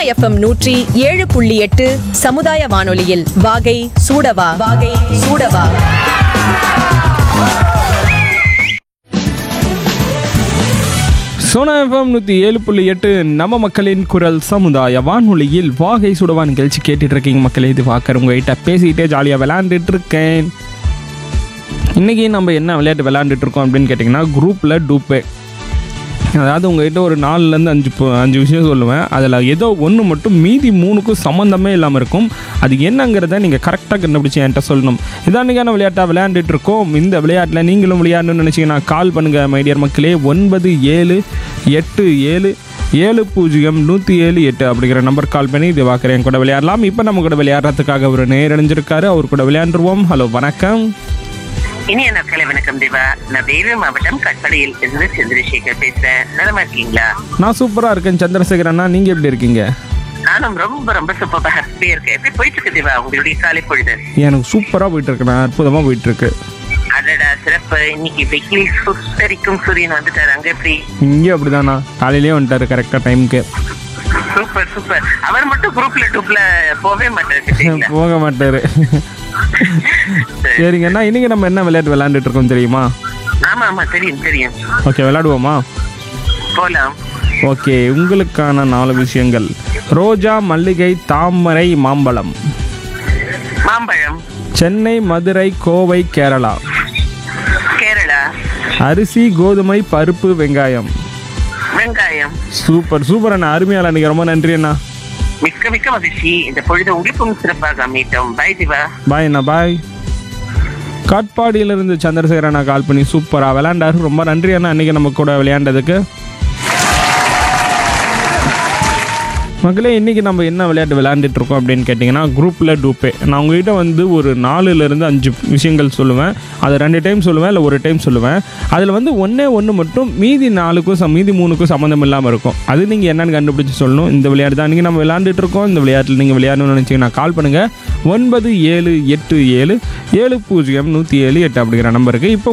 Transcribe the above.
FM நூற்றி ஏழு புள்ளி எட்டு சமுதாய வானொலியில் வாகை சூடவா வாகை சூடவா சோனா எஃப்எம் நூற்றி ஏழு புள்ளி எட்டு நம்ம மக்களின் குரல் சமுதாய வானொலியில் வாகை சுடவா நிகழ்ச்சி கேட்டுட்டு இருக்கீங்க மக்களே இது பார்க்குற உங்ககிட்ட பேசிக்கிட்டே ஜாலியாக விளையாண்டுட்டு இருக்கேன் இன்றைக்கி நம்ம என்ன விளையாட்டு விளையாண்டுட்டு இருக்கோம் அப்படின்னு கேட்டிங்கன்னா குரூப்பில் டூப்பே அதாவது உங்ககிட்ட ஒரு நாலுலேருந்து அஞ்சு பு- அஞ்சு விஷயம் சொல்லுவேன் அதில் ஏதோ ஒன்று மட்டும் மீதி மூணுக்கும் சம்மந்தமே இல்லாமல் இருக்கும் அது என்னங்கிறத நீங்கள் கரெக்டாக கண்டுபிடிச்சி என்கிட்ட சொல்லணும் இதானிக்கான விளையாட்டாக விளையாண்டுட்டு இருக்கோம் இந்த விளையாட்டில் நீங்களும் விளையாடணும்னு நினச்சிங்கன்னா கால் பண்ணுங்கள் மைடியர் மக்களே ஒன்பது ஏழு எட்டு ஏழு ஏழு பூஜ்ஜியம் நூற்றி ஏழு எட்டு அப்படிங்கிற நம்பர் கால் பண்ணி இது பார்க்குறேன் கூட விளையாடலாம் இப்போ நம்ம கூட விளையாடுறதுக்காக ஒரு நேரடைஞ்சிருக்காரு அவர் கூட விளையாண்டுருவோம் ஹலோ வணக்கம் இனிய நாட்களை வணக்கம் தேவா நான் வேலூர் மாவட்டம் கட்படியில் இருந்து சந்திரசேகர் பேசுறேன் நலமா இருக்கீங்களா நான் சூப்பராக இருக்கேன் சந்திரசேகர் அண்ணா நீங்கள் எப்படி இருக்கீங்க நானும் ரொம்ப ரொம்ப சூப்பரா ஹாப்பியா இருக்கேன் எப்படி போயிட்டு இருக்கு தேவா உங்களுடைய காலை பொழுது எனக்கு சூப்பராக போயிட்டு இருக்குண்ணா அற்புதமாக போயிட்டு இருக்கு அடடா சிறப்பு இன்னைக்கு வெயில் சுத்தரிக்கும் சூரியன் வந்துட்டாரு அங்க எப்படி இங்கே அப்படிதாண்ணா காலையிலேயே வந்துட்டாரு கரெக்டாக டைமுக்கு சூப்பர் சூப்பர் அவர் மட்டும் குரூப்ல டூப்ல போவே மாட்டாரு சரிங்களா? போக மாட்டாரு சரிங்கண்ணா இன்னைக்கு நம்ம என்ன விளையாட்டு விளையாண்டுட்டு இருக்கோம் தெரியுமா ஆமா ஆமா தெரியும் தெரியும் ஓகே விளையாடுவோமா போலாம் ஓகே உங்களுக்கான நாலு விஷயங்கள் ரோஜா மல்லிகை தாமரை மாம்பழம் மாம்பழம் சென்னை மதுரை கோவை கேரளா கேரளா அரிசி கோதுமை பருப்பு வெங்காயம் வெங்காயம் சூப்பர் சூப்பர் அண்ணா அருமையால் அன்றைக்கி ரொம்ப நன்றி அண்ணா மிக்க மிக்க மகிழ்ச்சி இந்த பொழுது உங்களுக்கும் சிறப்பாக அமையட்டும் பை திவா பாய் அண்ணா பாய் காட்பாடியிலிருந்து சந்திரசேகர் அண்ணா கால் பண்ணி சூப்பராக விளையாண்டாரு ரொம்ப நன்றி அண்ணா அன்றைக்கி நம்ம கூட விளையாண்டதுக்கு மக்களே இன்றைக்கி நம்ம என்ன விளையாட்டு விளையாண்டுட்டு இருக்கோம் அப்படின்னு கேட்டிங்கன்னா குரூப்பில் டூப்பே நான் உங்ககிட்ட வந்து ஒரு நாலுலேருந்து அஞ்சு விஷயங்கள் சொல்லுவேன் அதை ரெண்டு டைம் சொல்லுவேன் இல்லை ஒரு டைம் சொல்லுவேன் அதில் வந்து ஒன்றே ஒன்று மட்டும் மீதி நாலுக்கும் ச மீதி மூணுக்கும் சம்மந்தம் இல்லாமல் இருக்கும் அது நீங்கள் என்னென்னு கண்டுபிடிச்சி சொல்லணும் இந்த விளையாட்டு தான் இன்றைக்கி நம்ம விளையாண்டுட்டு இருக்கோம் இந்த விளையாட்டில் நீங்கள் விளையாடணும்னு நினச்சிங்கன்னா கால் பண்ணுங்கள் ஒன்பது ஏழு எட்டு ஏழு ஏழு பூஜ்ஜியம் நூற்றி ஏழு எட்டு அப்படிங்கிற நம்பருக்கு இப்போ